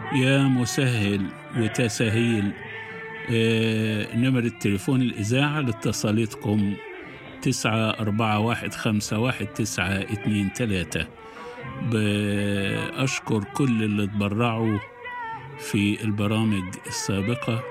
يا مسهل وتسهيل آه، نمرة تليفون الإذاعة لاتصالاتكم تسعة أربعة واحد خمسة واحد تسعة اتنين تلاتة بأشكر كل اللي تبرعوا في البرامج السابقة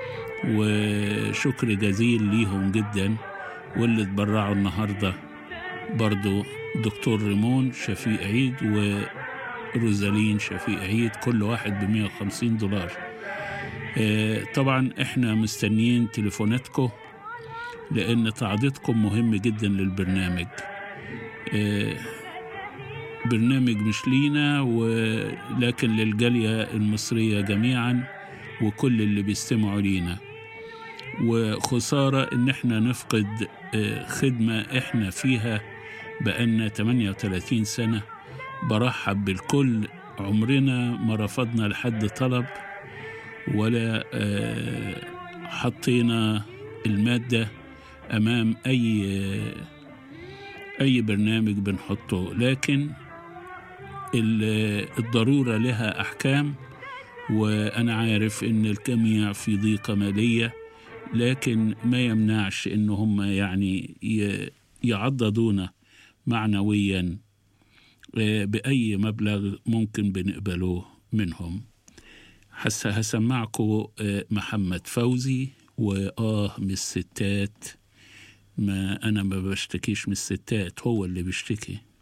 وشكر جزيل ليهم جدا واللي تبرعوا النهاردة برضو دكتور ريمون شفيق عيد وروزالين شفيق عيد كل واحد بمية وخمسين دولار آه، طبعا احنا مستنيين تليفوناتكم لان تعضيدكم مهم جدا للبرنامج آه، برنامج مش لينا ولكن للجالية المصرية جميعا وكل اللي بيستمعوا لينا وخسارة ان احنا نفقد آه، خدمة احنا فيها بقالنا 38 سنة برحب بالكل عمرنا ما رفضنا لحد طلب ولا آه، حطينا المادة أمام أي آه، أي برنامج بنحطه لكن ال- الضرورة لها أحكام وأنا عارف إن الجميع في ضيقة مالية لكن ما يمنعش إن هم يعني ي- يعضدونا معنويا آه، بأي مبلغ ممكن بنقبله منهم هس هسمعكم آه، محمد فوزي وآه من الستات ما أنا ما بشتكيش من الستات هو اللي بيشتكي